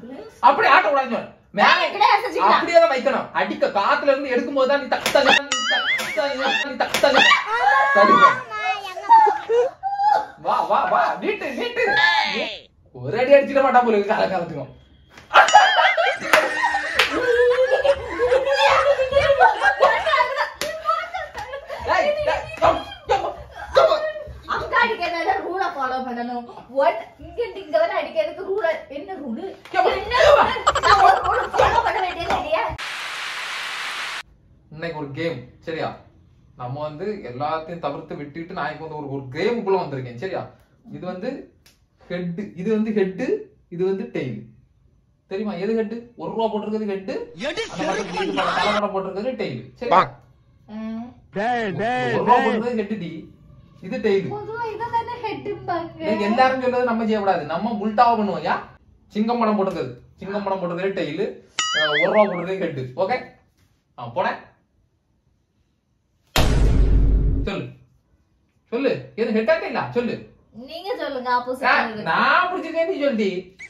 அப்படி ஆட்ட கூடாது மேல கிடையாது வச்சுக்கலாம். அப்படியே தான் வைக்கணும் அடிக்க காத்துல இருந்து எடுக்கும் போது தான் நீ தக்கு தள்ளி நீ தக்கு தள்ளி, நீ தக்கு தள்ளி தள்ளிக்கோ. வா வா வா நீட்டு நீட்டு ஒரு அடி அடிச்சிட மாட்டா போல இருக்கு கால காலத்துக்கும் ஏய், ஏய், கம், கம், கம். அங்க அடிக்கிறதால ரூல ஃபாலோ பண்ணணும் what இங்க இருந்து இங்க வரை அடிக்கிறதுக்கு ரூல என்ன ரூல் ஏம்மா, என்ன ஏம்மா. rule? நான் ஒரு ரூல் ஃபாலோ பண்ண வேண்டியது இல்லையா இன்னைக்கு ஒரு கேம் சரியா நம்ம வந்து எல்லாத்தையும் தவிர்த்து விட்டுட்டு நான் இப்போ வந்து ஒரு ஒரு கேமுக்குள்ள வந்திருக்கேன் சரியா இது வந்து ஹெட் இது வந்து ஹெட் இது வந்து டெய்ல் தெரியுமா எது ஹெட் ஒரு ரூபா போட்டிருக்கிறது ஹெட் தலைமுறை போட்டிருக்கிறது டெய்ல் சரியா அஹ், ஒரு ரூபா போட்டிருக்கிறது ஹெட் டி இது டெய்ல் பொதுவா இதானே ஹெட்ம்பாங்க எல்லாரும் சொல்றது நம்ம செய்யக்கூடாது நம்ம உல்டாவா பண்ணுவோம் யா சிங்கம் படம் போட்டிருக்கிறது சிங்கம் படம் போட்டிருக்கிறது டெய்ல் ஒரு ரூபா போட்டிருக்கிறது ஹெட் ஓகே ஆ போனேன் சொல்லு சொல்லு எது ஹெட்டா இல்ல சொல்லு நீங்க சொல்லுங்க நான் ஆப்போசிட் நான் பிடிச்சிருக்கேன் நீ சொல்லி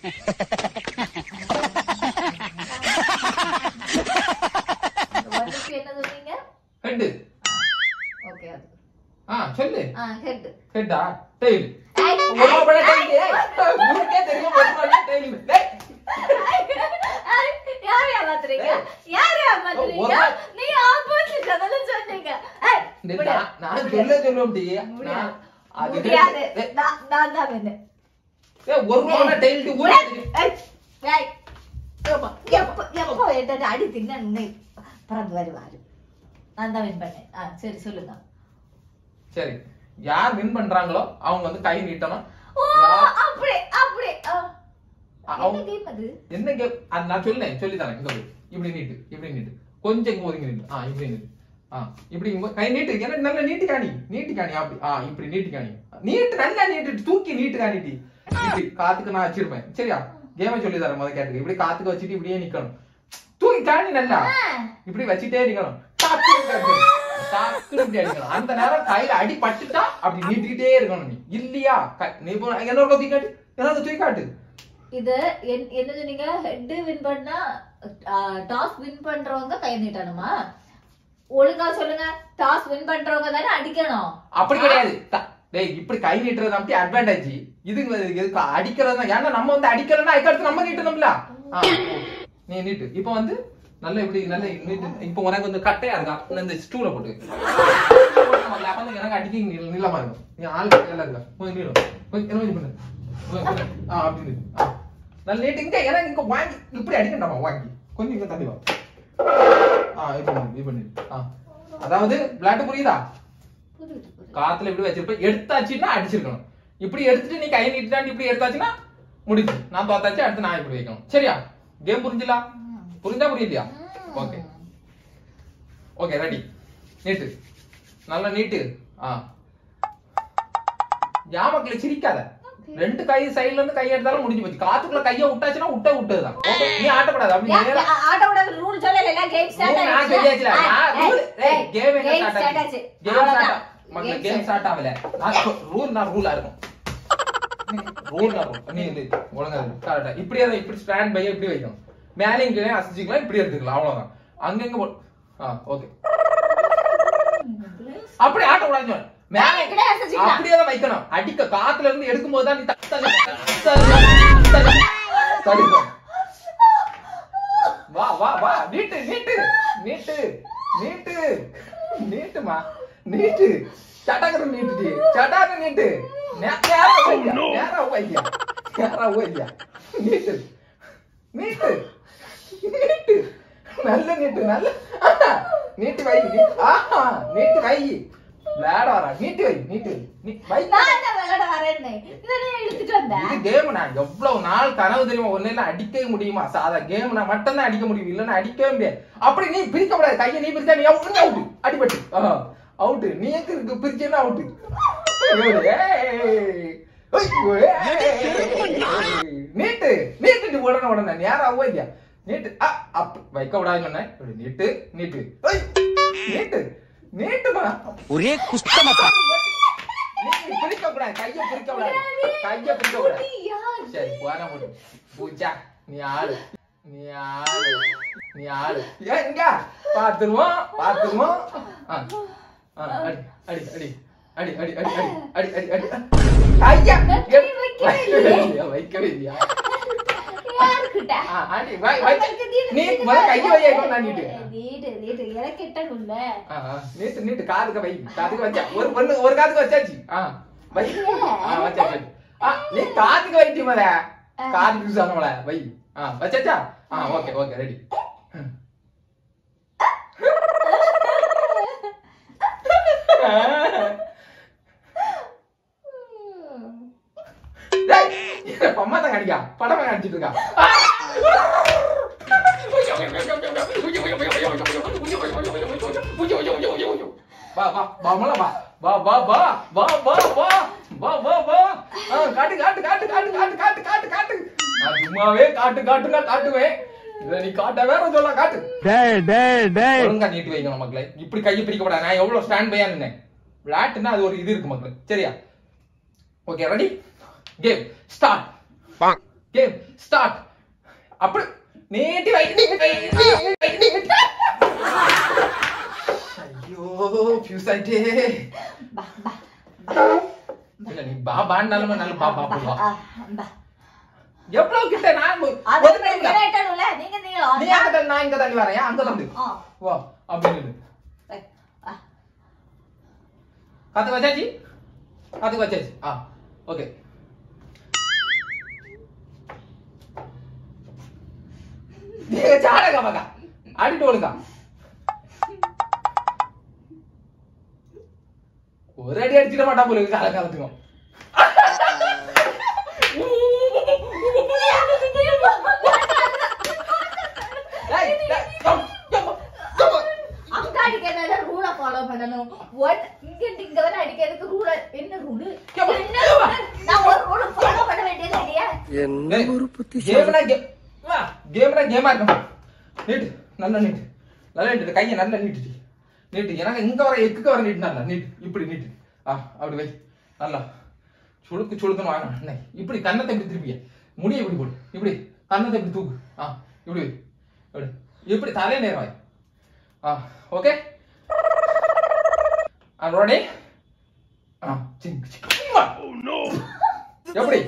வேர்டுக்கு என்ன சொன்னீங்க ஹெட் ஓகே அது ஆ சொல்லு ஆ ஹெட் ஹெட்டா டெய்ல் ஒரு ரூபா போட டெய்ல் உனக்கே தெரியும் ஒரு ரூபா டெய்ல் டேய் யார் ஏமாத்துறீங்க யார் ஏமாத்துறீங்க ஒரு- நீ ஆப்போசிட் அதெல்லாம் சொன்னீங்க ஏய், டேய், முடியாது. நான் நான் சொல்ல சொல்லுவோம் டி முடியாது. நான் அது முடியாது டேய், நான் நான் தான் வேணும் டேய், ஒரு ரூபா டெய்ல் டி முடியாது. ஏய், ஏய். எப்போ எப்போ- எப்போ என்னோட அடி தின்ன உன்னை பிறந்து வருவாரு நான் தான் வின் பண்ணேன் ஆ சரி சொல்லுங்க சரி யார் வின் பண்றாங்களோ அவங்க வந்து கை நீட்டணும் ஓ யார்- அப்படி அப்படி ஆ. என்ன அவங்க கேம் அது என்ன கேம் அது நான் சொன்னேன் சொல்லி தரேன் இங்க போய் இப்படி நீட்டு இப்படி நீட்டு கொஞ்சம் இங்க ஒதுங்கி நீட்டு ஆ இப்படி நீட்டு ஆ இப்படி இங்க கை நீட்டு ஏன்னா நல்ல நீட்டு காணி நீட்டு காணி அப்படி ஆ இப்படி நீட்டு காணி நீட்டு நல்லா நீட்டு தூக்கி நீட்டு காணிட்டி இப்படி காத்துக்கு நான் வச்சிருப்பேன் சரியா கேமை சொல்லி தரேன் முத கேட்டுக்கு இப்படி காத்துக்கு வச்சுட்டு இப்படியே நிக்கணும் தூக்கி காணி நல்லா இப்படி வச்சுட்டே இருக்கணும் டக்குனு கட்டணும். டக்குனு இப்படி அடிக்கணும் அந்த நேரம் கையில அடி பட்டுட்டா அப்படி நீட்டிக்கிட்டே இருக்கணும் நீ இல்லையா கை- நீ இப்போ என்னோட தூக்கி காட்டு என்னோட தூக்கி காட்டு இது என்- என்ன சொன்னீங்க ஹெட் வின் பண்ணா டாஸ் வின் பண்றவங்க கை நீட்டணுமா ஒழுங்கா சொல்லுங்க டாஸ் வின் பண்றவங்க தானே அடிக்கணும் அப்படி கிடையாது த- டேய் இப்படி கை நீட்டுறது அப்படி அட்வான்டேஜ் இது எதுக்கு அடிக்கிறது தான் ஏன்னா நம்ம வந்து அடிக்கிறோம்னா அதுக்கடுத்து நம்ம நீட்டணும்ல ஆ, நீ நீட்டு இப்போ வந்து நல்ல இப்படி நல்ல நீட்டு இப்போ உனக்கு வந்து கட்டையா இருக்கா இந்த ஸ்டூல போட்டு அப்ப எனக்கு அடிக்க நீ- நீளமா இருக்கும் நீ ஆள் எல்லாம் இருக்கா கொஞ்சம் நீளம் கொஞ்சம் என்ன கொஞ்சம் பண்ணு கொஞ்சம் பண்ணு. ஆ அப்படி நீட்டு. ஆ. நல்ல நீட்டு இங்க எனக்கு இங்க வாங்கி இப்படி அடிக்கண்டாமா வாங்கி கொஞ்சம் இங்க தள்ளி வா ஆ இது பண்ணு இது பண்ணு ஆ அதாவது விளையாட்டு புரியுதா புரியுது புரியுது காத்துல இப்படி வச்சிருப்ப எடுத்தாச்சுன்னா அடிச்சிருக்கணும் இப்படி எடுத்துட்டு நீ கை நீட்டாண்டு இப்படி எடுத்தாச்சுன்னா முடிஞ்சு நான் தோத்தாச்சு அடுத்து நான் இப்படி வைக்கணும் சரியா கேம் புரிஞ்சுலா புரிஞ்சா புரியலையா ஓகே ஓகே ரெடி நீட்டு நல்லா நீட்டு ஆ யாமக்களை சிரிக்காத ரெண்டு கை சைடுல இருந்து கை எடுத்தாலும் முடிஞ்சு போச்சு காத்துக்குள்ள கைய விட்டாச்சுன்னா விட்ட விட்டதுதான் ஓகே நீ ஆட்டக்கூடாது அப்படி யா- நேரா- யா- ஆட்டோட ரூல் சொல்லல கேம் ஸ்டார்ட் ரூல் நான் சொல்லியாச்சுல. நான் ரூல் ஏய், கேம் என்ன ஸ்டார்ட் ஆச்சு கேம் ஸ்டார்ட் மக்களே கேம் ஸ்டார்ட் ஆகல நான் ரூல் நான் ரூலா இருக்கும் ரூல் நான் ரூல் நீ இது ஒழுங்கா இரு. கரெக்டா இப்படியே தான் இப்படி ஸ்டாண்ட் பை இப்படி வைக்கணும் மேலே கீழே அசைச்சிக்கலாம் இப்படி எடுத்துக்கலாம் அவ்வளவுதான் அங்கங்க போ ஆ ஓகே அப்படி ஆட்ட கூடாது மேலே இப்படியே அசைச்சிக்கலாம். அப்படியே தான் வைக்கணும் அடிக்க காத்துல இருந்து எடுக்கும் போது தான் நீ தக்கு தள்ளி தள்ளி தள்ளி தள்ளிக்கணும். வா வா வா நீட்டு நீட்டு நீட்டு நீட்டு நீட்டுமா நீட்டு சட்டாக்கற நீட்டுடி சட்டாக்க நீட்டு நே- நேரா வையா நேரா வையா நேரா வையா நீட்டு நீட்டு நீட்டு நல்ல நீட்டு நல்ல ஆஹா, நீட்டு வை நீ- ஆஹா நீட்டு வை விளையாட வரா நீட்டு வை நீட்டு வை நீ- வை நான் என்ன விளையாட வரேன்னு இதனே இழுத்துட்டு வந்தேன் இது கேம் நான் எவ்வளவு நாள் கனவு தெரியுமா ஒன்னே அடிக்கவே முடியுமா சாதா கேம் நான் மட்டும் தான் அடிக்க முடியும் இல்லன்னா அடிக்கவே முடியாது அப்படி நீ பிரிக்க கூடாது கையை நீ பிரிச்சா நீ அவுட் அவுட் அடிபட்டு அவுட் நீ எங்க இருக்கு பிரிச்சேன்னா அவுட் நீட்டு நீட்டு உடனே உடனே நேரம் ஆகும் இல்லையா நீட்டு அ, அப் வைக்க விடாதுன்னு சொன்னேன் இப்படி நீட்டு நீட்டு ஏய், நீட்டு நீட்டுமா ஒரே குஷ்டமப்பா நீ பிரிக்க கூடாது கையை பிரிக்க கூடாது கையை பிரிக்க கூடாது யார் சரி போனா போட்டு பூஜா நீ ஆடு நீ ஆடு நீ ஆடு ஏன் இங்க பாத்துருவோம் பாத்துருவோம் ஆ, ஆ, அடி அடி அடி அடி அடி அடி அடி அடி அடி அடி ஐயா கட்டி வைக்கவே இல்லையே. இல்லையா, வைக்கவே இல்லையா யாருக்கிட்ட ஆ, அடி வை வை நீ முத கைய வை ஐயோ நான் நீட்டு நீட்டு நீட்டு எனக்கு எட்டணும்ல ஆ, ஆ, நீட்டு நீட்டு காதுக்கு வை காதுக்கு வச்சா ஒரு பொண்ணு ஒரு காதுக்கு வச்சாச்சு ஆ வை ஆ வச்சா வச்சு ஆ நீ காதுக்கு வைட்டி மத காதுக்கு யூஸ் ஆனவள வை ஆ வச்சாச்சா ஆ ஓகே ஓகே ரெடி டேய் அம்மா தான் கடிக்கா படமா கடிச்சிட்டு இருக்கா ஆ! வா வா வா மல வா வா வா வா வா வா வா வா வா வா ஆ, காட்டு காட்டு காட்டு காட்டு காட்டு காட்டு காட்டு காட்டு நான் சும்மாவே காட்டு காட்டுனா காட்டுவேன் இதை நீ காட்ட வேற சொல்ல காட்டு டேய் டேய் டேய் ஒழுங்கா நீட்டு வைக்கணும் மக்களே இப்படி கையை பிடிக்க கூடாது நான் எவ்வளவு ஸ்டாண்ட் பையா நின்னேன் விளையாட்டுன்னா அது ஒரு இது இருக்கு மக்களே சரியா ஓகே ரெடி கேம் ஸ்டார்ட் பாங். கேம் ஸ்டார்ட் அப்படி நீட்டி வை ஐயோ ஃபியூஸ் ஆயிட்டே பா பா இல்ல நீ பா பாண்டாலும் நல்ல பா பா போடுவா ஆ, பா எவ்வளவு கிட்ட நான் ஒரு அது நிமிஷம். எனக்கு எட்டணும்ல நீங்க நீளம் நீ அங்க தள்ளி, நான் இங்க தள்ளி வரேன் அங்க தள்ளு ஆ வா அப்படின்னு வை. ஆ காத்து வச்சாச்சு காத்து வச்சாச்சு ஆ ஓகே நீங்க ஜாடகா மகா ஆடிட்டு ஒழுங்கா ஒரு அடி அடிச்சிட மாட்டா போல இருக்கு கால காலத்துக்கும் டேய், டேய், கம், கம், கம். அங்க அடிக்கிறத ரூல ஃபாலோ பண்ணணும் ஒன் இங்க இருந்து இங்க வரை அடிக்கிறதுக்கு ரூல என்ன ரூல் ஏம்மா, என்ன ஏம்மா. rule? நான் ஒரு ரூல ஃபாலோ பண்ண வேண்டியது இல்லையா என்ன ஒரு புத்திசாலி கேம்னா கேம் வா கேம்னா கேமா இருக்கணும் நீட்டு நல்லா நீட்டு நல்லா நீட்டு கையை நல்லா நீட்டு நீட்டு எனக்கு இங்க வர எக்குக்கு வர நீட்டு நல்லா நீட்டு இப்படி நீட்டு ஆ அப்படி வை நல்லா சுளுக்கு சுளுக்குன்னு வாங்க அண்ணே இப்படி கன்னத்தை இப்படி திருப்பிய முடியை இப்படி போடு இப்படி கன்னத்தை இப்படி தூக்கு ஆ இப்படி வை இப்படி இப்படி தலையை நேரம் வை ஆ ஓகே ரெடி ஆ சிங் சிங் எப்படி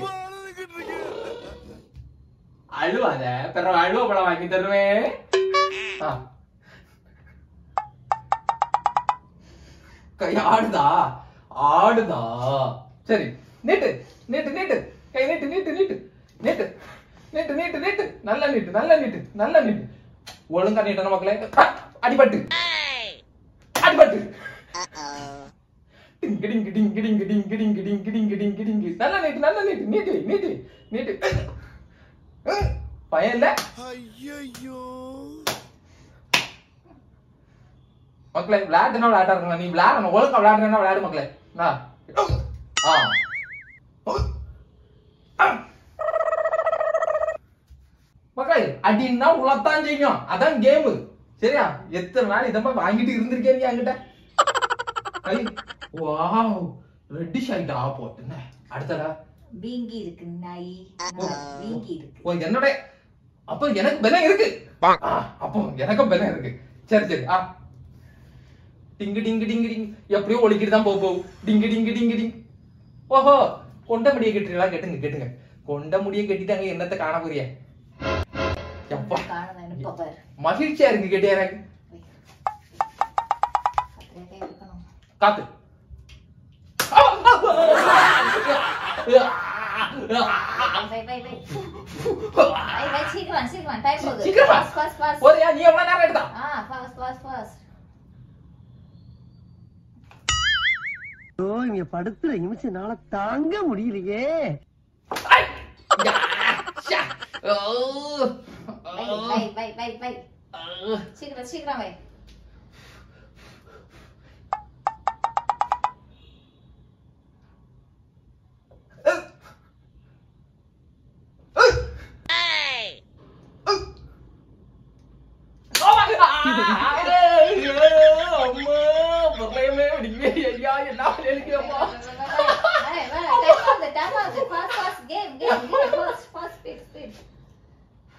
அழுவாத பிறகு அழுவ பழம் வாங்கி தருவேன் ஆ. கை ஆடுதா ஆடுதா சரி நீட்டு நீட்டு நீட்டு கை நீட்டு நீட்டு நீட்டு நீட்டு நீட்டு நீட்டு நீட்டு நல்ல நீட்டு நல்ல நீட்டு நல்ல நீட்டு ஒழுங்கா நீட்டணும் மக்களே ஆ, அடிபட்டு அடிபட்டு டிங் டிங் டிங் டிங் டிங் டிங் டிங் டிங் டிங் டிங் நல்ல நீட்டு நல்ல நீட்டு நீட்டு நீட்டு நீட்டு அஹ், பயம் இல்ல ஐயோ மக்களே விளையாட்டுனா விளையாட்டா இருக்கலாம் நீ விளையாடணும் ஒழுங்கா விளையாடுறா விளையாடு மக்களே நான் ஆ மக்களே அடின்னா உழத்தான் செய்யும் அதான் கேமு சரியா எத்தனை நாள் இதை மாதிரி வாங்கிட்டு இருந்திருக்கே நீ என்கிட்ட ஐ, வாவ் ரெட்டிஷ் ஆயிட்டா போட்டுன்னு அடுத்தடா வீங்கி இருக்கு நாய் வீங்கி இருக்கு ஓ என்னோட அப்ப எனக்கு பலம் இருக்கு பாங். ஆ, அப்போ எனக்கும் பலம் இருக்கு சரி சரி ஆ டிங்கு டிங்கு டிங்கு டிங் எப்படியோ ஒழிக்கிட்டு தான் போக போகும் டிங்கு டிங்கு டிங்கு டிங் ஓஹோ கொண்ட முடிய கட்டுறீங்களா கேட்டுங்க கேட்டுங்க கொண்ட முடிய கட்டிட்டாங்க என்னத்த காண போறிய எப்பா காணணும் இப்ப பாரு மகிழ்ச்சியா இருக்கு கேட்டியா எனக்கு அப்படியே இருக்கணும் காத்து வை வை வை வை வை சீக்கிரம் சீக்கிரம் டைம் போகுது சீக்கிரமா? ஃபாஸ்ட் ஃபாஸ்ட் ஃபாஸ்ட் போறியா நீ எவ்வளவு நேரம் எடுத்தா ஆ ஃபாஸ்ட் ஃபாஸ்ட் ஃபாஸ்ட் ஐயோ இங்க படுத்துற நிமிஷம்னால தாங்க முடியலையே ஐ! யா! ஷா! ஓ! வை ஓ! வை வை வை வை ஓ! சீக்கிரம் சீக்கிரம் வை வை வை டைம் ஆகுது டைம் ஆகுது fast fast game game game fast fast speed speed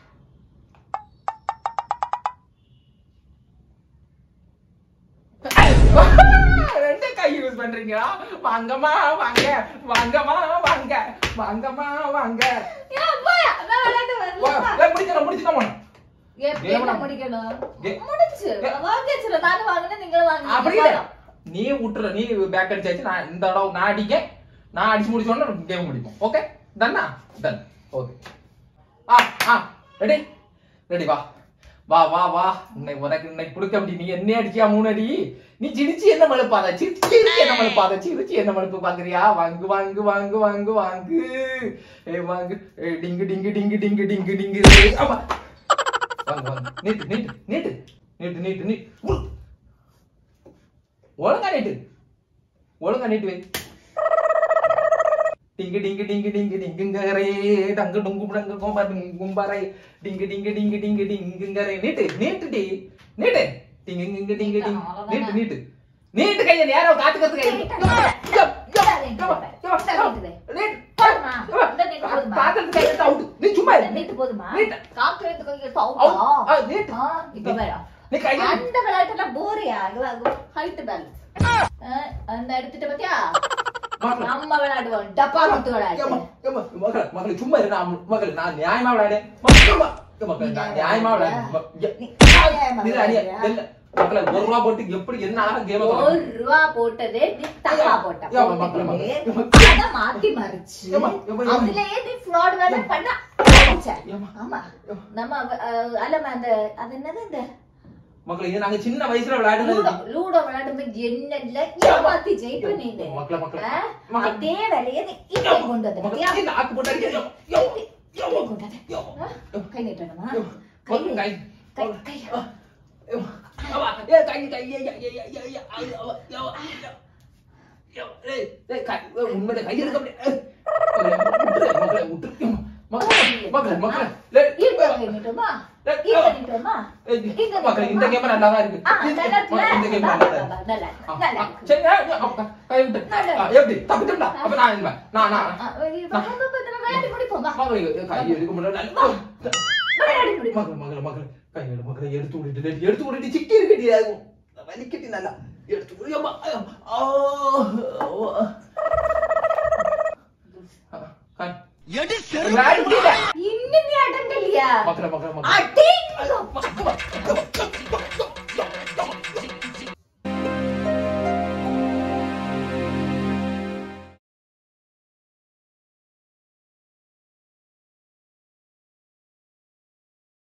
miss பண்றீங்களா வாங்கம்மா வாங்க வாங்கம்மா வாங்க வாங்கம்மா வாங்க ஏன் போயா? நான் விளையாட வா, வரல. ஏய், முடிச்சிடலாம் முடிச்சிடலாம் போனோம் எப்படி கேவலம். என்ன முடிக்கணும்? கே- முடிஞ்சு. வாங்கியாச்சுல. நானும் வாங்கினேன், நீங்களும் வாங்கினீங்க. அப்படி இல்ல நீ விட்டுற நீ பேக் அடிச்சாச்சு நான் இந்த தடவை நான் அடிக்க நான் அடிச்சு முடிச்ச உடனே கேம் முடிப்போம் ஓகே டன்னா டன் ஓகே ஆ ஆ ரெடி ரெடி வா வா வா வா இன்னைக்கு உனக்கு இன்னைக்கு கொடுக்க முடியும் நீ என்ன அடிச்சியா மூணு அடி நீ சிரிச்சு என்ன மழுப்பாத சிரிச்சு சிரிச்சு என்ன மழுப்பாத சிரிச்சு என்ன மழுப்பு பாக்குறியா வாங்கு வாங்கு வாங்கு வாங்கு வாங்கு ஏ வாங்கு ஏ டிங்கு டிங்கு டிங்கு டிங்கு டிங்கு டிங்கு ஏய், ஆமா வாங்க வாங்க நீட்டு நீட்டு நீட்டு நீட்டு நீட்டு நீ உள். ஒழுங்கா நீட்டு ஒழுங்கா நீட்டு வை டிங்கு டிங்கு டிங்கு டிங்கு டிங்குங்கரே டங்கு டுங்கு டங்கு கோம்பா கும்பரை டிங்கு டிங்கு டிங்கு டிங்கு டிங்குங்கரே நீட்டு நீட்டு டி நீட்டு டிங்கு டிங்கு டிங்கு டிங்கு நீட்டு நீட்டு நீட்டு கைய நேரம் காத்துக்கிறது கை போதுமா? இந்த நீட்டு போதுமா? காத்துக்கிறது கை எடுத்து அவுட் நீ சும்மா இந்த இரு. நீட்டு போதுமா? நீட்டு. காக்கு எடுத்து கையில அவுட். அவுட்டா? ஆ, நீட்டு. ஆ, இப்ப வேற. நீ கைய அந்த விளையாட்டுலாம் போறியா ஹைட் பேலன்ஸ் அந்த எடுத்துட்டு பாத்தியா நம்ம விளையாடுவோம் டப்பா முத்து விளையாட்டு ஏம்மா, ஏம்மா, மகளே, மகளே, சும்மா இரு, நான் மகளே, நான் நியாயமா விளையாடு. மகளே, மகளே, நான் நியாயமா விளையாடு. ம- எ- நீ ஆ, நியாயமா இது அடியா, விளையாடுறியா? இல்ல. மகளே, ஒரு ரூபா போட்டு எப்படி என்ன அழகா game அ ஒரு தொடங்கு. ரூபா போட்டது நீ தப்பா போட்ட ஏம்மா, மக்களே, மக்களே. போட்டுட்டு அதை மாத்தி மறிச்சு ஏம்மா, ஏம்மா, ஏம்மா. அதுலயே நீ fraud வேலை பண்ண ஆரம்பிச்ச. ஏம்மா. ஆமா நம்ம அஹ், அல்லம அந்த அது என்னது இந்த மகளே, இது நாங்க சின்ன வயசுல விளையாடுனது. லூடோ லூடோ விளையாடும்போது என்னல்ல ஏமாத்தி ஜெயிப்ப நீனு மக்களே, மக்களே. ஆ? மக்களே. அதே வேலையை நீ இங்கே கொண்டு வந்து மகளே, பாத்தியா? இந்த ஆக்கு போட்டு அடிக்க. யோ, யோ, யோ, இங்கே கொண்டு வந்து. யோ, ஆ? கை நீட்டணுமா யோ. கை மகளே, கை. கை கை ஆ, யோ. அவா, ஏ, கை, கை, ஏ, ஏ, ஏ, ஏ, ஏ, ஏ, ஐ, அவா, யோ, யோ. யோ, ஏய், ஏய், கை, ஏய், உண்மையிலே கை எடுக்க முடியாது. ஏய், மகளே, விட்டுரு, மகளே, விட்டுரு. மகளே, மகளே, மகளே, லே- இங்க கை நீட்டுமா ஏய், இங்க ஆ. நீட்டுமா ஏய், இங்க மகளே, இந்த நீட்டுமா? கேம் நல்லா தான் இருக்கு ஆ, நல்லா இருக்குல்ல? இந்த கேம் நல்லா தான் இருக்கு. நல்லா ஆ, இருக்கு. நல்லா ஆ, இருக்கு. சரி, ஏய், ஏய், அப்ப கை விட்டு. ஆ, எப்படி தப்பிட்டோம்டா அப்ப நான் இல்ல. நான் நான் ஆ, இது வா, வா, வா, நம்ம விளையாடி முடிப்போம், வா. மகளே, கை எடுக்க முடியல நல்லா விளையாடி முடிப்போம். மகளே மகளே மகளே கையில மகளே எடுத்து விட்டுட்டு டேய், எடுத்து விட்டுட்டு சிக்கி இருக்கடி வலிக்கட்டி நல்லா எடுத்து விடு அம்மா ஆ ஆ. ஆ, கை. எடி விளையாடி முடியல. இன்னும் நீ அடங்கலையா? மகளே மகளே மகளே அடே! ஐயோ, அம்மா, அம்மா, அம்மா.